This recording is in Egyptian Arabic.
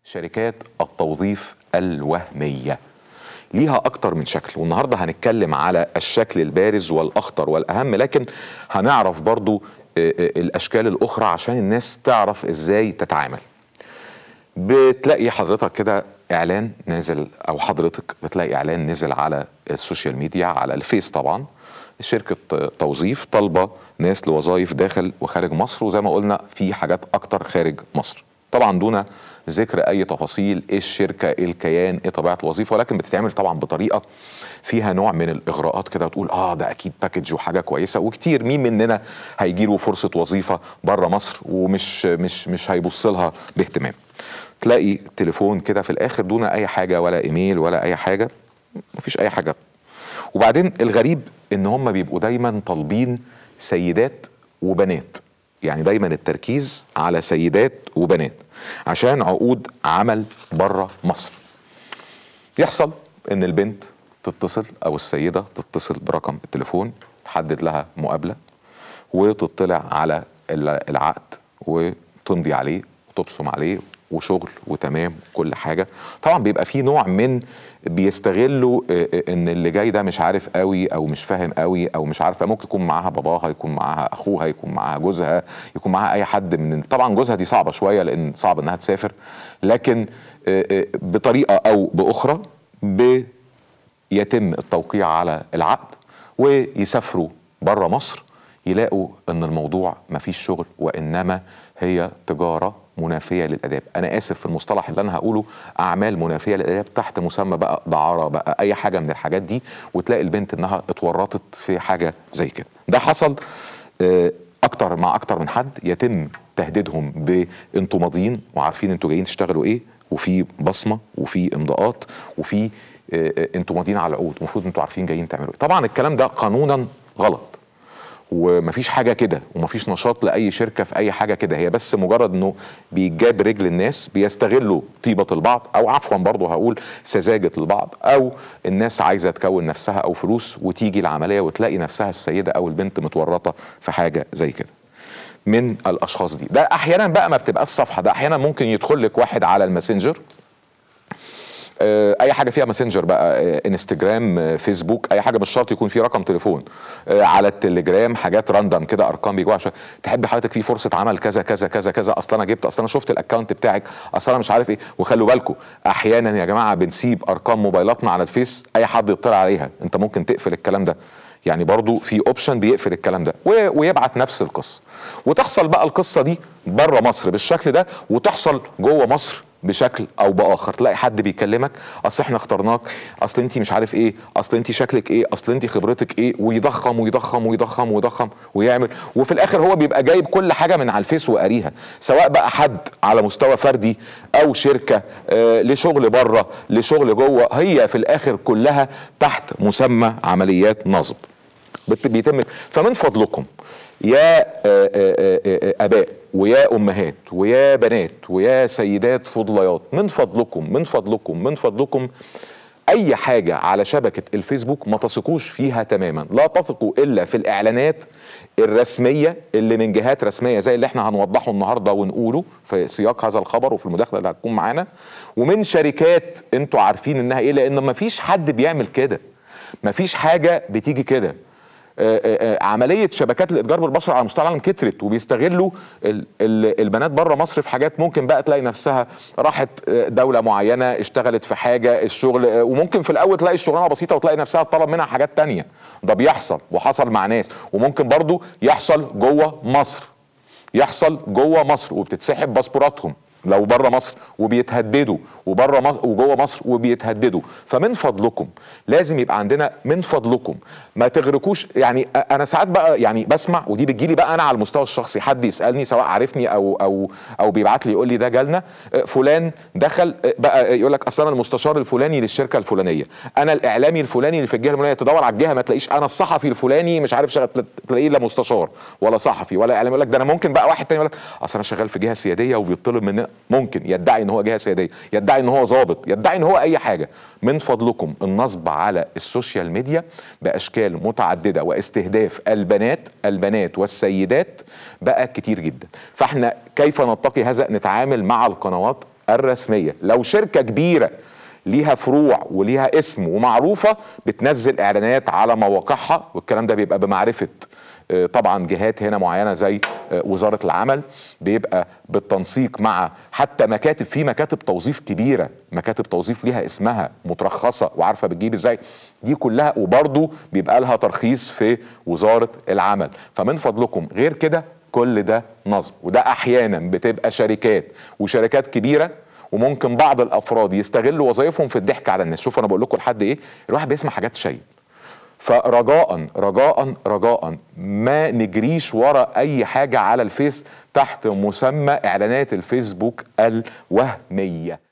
شركات التوظيف الوهميه ليها اكتر من شكل والنهارده هنتكلم على الشكل البارز والاخطر والاهم لكن هنعرف برضو آه، آه، الاشكال الاخرى عشان الناس تعرف ازاي تتعامل بتلاقي حضرتك كده اعلان نازل او حضرتك بتلاقي اعلان نزل على السوشيال ميديا على الفيس طبعا شركة توظيف طالبة ناس لوظائف داخل وخارج مصر وزي ما قلنا في حاجات أكتر خارج مصر طبعا دون ذكر أي تفاصيل إيه الشركة إيه الكيان إيه طبيعة الوظيفة ولكن بتتعمل طبعا بطريقة فيها نوع من الإغراءات كده وتقول آه ده أكيد باكج وحاجة كويسة وكتير مين مننا هيجيله فرصة وظيفة بره مصر ومش مش مش هيبص لها باهتمام تلاقي تليفون كده في الآخر دون أي حاجة ولا إيميل ولا أي حاجة مفيش أي حاجة وبعدين الغريب ان هم بيبقوا دايما طالبين سيدات وبنات يعني دايما التركيز على سيدات وبنات عشان عقود عمل بره مصر يحصل ان البنت تتصل او السيده تتصل برقم التليفون تحدد لها مقابله وتطلع على ال- العقد وتمضي عليه وتبصم عليه وشغل وتمام كل حاجه طبعا بيبقى في نوع من بيستغلوا آه، آه، ان اللي جاي ده مش عارف قوي او مش فاهم قوي او مش عارفه ممكن يكون معاها باباها يكون معاها اخوها يكون معاها جوزها يكون معاها اي حد من طبعا جوزها دي صعبه شويه لان صعب انها تسافر لكن آه، آه، بطريقه او باخرى بيتم التوقيع على العقد ويسافروا بره مصر يلاقوا ان الموضوع مفيش شغل وانما هي تجاره منافيه للاداب انا اسف في المصطلح اللي انا هقوله اعمال منافيه للاداب تحت مسمى بقى دعاره بقى اي حاجه من الحاجات دي وتلاقي البنت انها اتورطت في حاجه زي كده ده حصل آه، اكتر مع اكتر من حد يتم تهديدهم بانتوا ماضيين وعارفين انتوا جايين تشتغلوا ايه وفي بصمه وفي امضاءات وفي آه، آه، انتوا ماضيين على العقود المفروض انتوا عارفين جايين تعملوا ايه طبعا الكلام ده قانونا غلط ومفيش حاجه كده ومفيش نشاط لاي شركه في اي حاجه كده هي بس مجرد انه بيتجاب رجل الناس بيستغلوا طيبه البعض او عفوا برضه هقول سذاجه البعض او الناس عايزه تكون نفسها او فلوس وتيجي العمليه وتلاقي نفسها السيده او البنت متورطه في حاجه زي كده من الاشخاص دي ده احيانا بقى ما بتبقاش صفحه ده احيانا ممكن يدخل لك واحد على الماسنجر آه، اي حاجه فيها ماسنجر بقى آه، انستجرام آه، فيسبوك اي حاجه مش شرط يكون في رقم تليفون آه، على التليجرام حاجات راندم كده ارقام بيجوا عشان تحب حضرتك في فرصه عمل كذا كذا كذا كذا اصل انا جبت اصل انا شفت الاكونت بتاعك اصل انا مش عارف ايه وخلوا بالكم احيانا يا جماعه بنسيب ارقام موبايلاتنا على الفيس اي حد يطلع عليها انت ممكن تقفل الكلام ده يعني برضو في اوبشن بيقفل الكلام ده و- ويبعت نفس القصه وتحصل بقى القصه دي بره مصر بالشكل ده وتحصل جوه مصر بشكل او باخر تلاقي حد بيكلمك اصل احنا اخترناك اصل انت مش عارف ايه اصل انت شكلك ايه اصل انت خبرتك ايه ويضخم ويضخم ويضخم ويضخم ويعمل وفي الاخر هو بيبقى جايب كل حاجه من على الفيس وقاريها سواء بقى حد على مستوى فردي او شركه آه لشغل بره لشغل جوه هي في الاخر كلها تحت مسمى عمليات نصب بت- بيتم فمن فضلكم يا آه، آه، آه، آه، اباء ويا امهات ويا بنات ويا سيدات فضليات من فضلكم من فضلكم من فضلكم اي حاجه على شبكه الفيسبوك ما تثقوش فيها تماما لا تثقوا الا في الاعلانات الرسميه اللي من جهات رسميه زي اللي احنا هنوضحه النهارده ونقوله في سياق هذا الخبر وفي المداخله اللي هتكون معانا ومن شركات انتوا عارفين انها ايه لان ما فيش حد بيعمل كده ما فيش حاجه بتيجي كده آه، آه، آه، عمليه شبكات الاتجار بالبشر على مستوى العالم كترت وبيستغلوا ال- ال- البنات بره مصر في حاجات ممكن بقى تلاقي نفسها راحت آه، دوله معينه اشتغلت في حاجه الشغل آه، وممكن في الاول تلاقي الشغلانه بسيطه وتلاقي نفسها طلب منها حاجات تانية ده بيحصل وحصل مع ناس وممكن برضو يحصل جوه مصر يحصل جوه مصر وبتتسحب باسبوراتهم لو بره مصر وبيتهددوا وبره مصر وجوه مصر وبيتهددوا فمن فضلكم لازم يبقى عندنا من فضلكم ما تغرقوش يعني أ- انا ساعات بقى يعني بسمع ودي بتجيلي بقى انا على المستوى الشخصي حد يسالني سواء عارفني او او او بيبعت لي يقول لي ده جالنا أه، فلان دخل أه، بقى يقول لك اصل انا المستشار الفلاني للشركه الفلانيه انا الاعلامي الفلاني اللي في الجهه الفلانيه تدور على الجهه ما تلاقيش انا الصحفي الفلاني مش عارف شغل تلاقيه لا مستشار ولا صحفي ولا اعلامي يقول لك ده انا ممكن بقى واحد تاني يقول لك اصل انا شغال في جهه سياديه وبيطلب مننا ممكن يدعي ان هو جهه سياديه يدعي ان هو ظابط يدعي ان هو اي حاجه من فضلكم النصب على السوشيال ميديا باشكال متعدده واستهداف البنات البنات والسيدات بقى كتير جدا فاحنا كيف نتقي هذا نتعامل مع القنوات الرسميه لو شركه كبيره ليها فروع وليها اسم ومعروفه بتنزل اعلانات على مواقعها والكلام ده بيبقى بمعرفه آه، طبعا جهات هنا معينه زي آه، وزاره العمل بيبقى بالتنسيق مع حتى مكاتب في مكاتب توظيف كبيره مكاتب توظيف ليها اسمها مترخصه وعارفه بتجيب ازاي دي كلها وبرضه بيبقى لها ترخيص في وزاره العمل فمن فضلكم غير كده كل ده نصب وده احيانا بتبقى شركات وشركات كبيره وممكن بعض الافراد يستغلوا وظائفهم في الضحك على الناس شوف انا بقول لكم لحد ايه الواحد بيسمع حاجات شيء فرجاء رجاء رجاء ما نجريش ورا اي حاجه على الفيس تحت مسمى اعلانات الفيسبوك الوهميه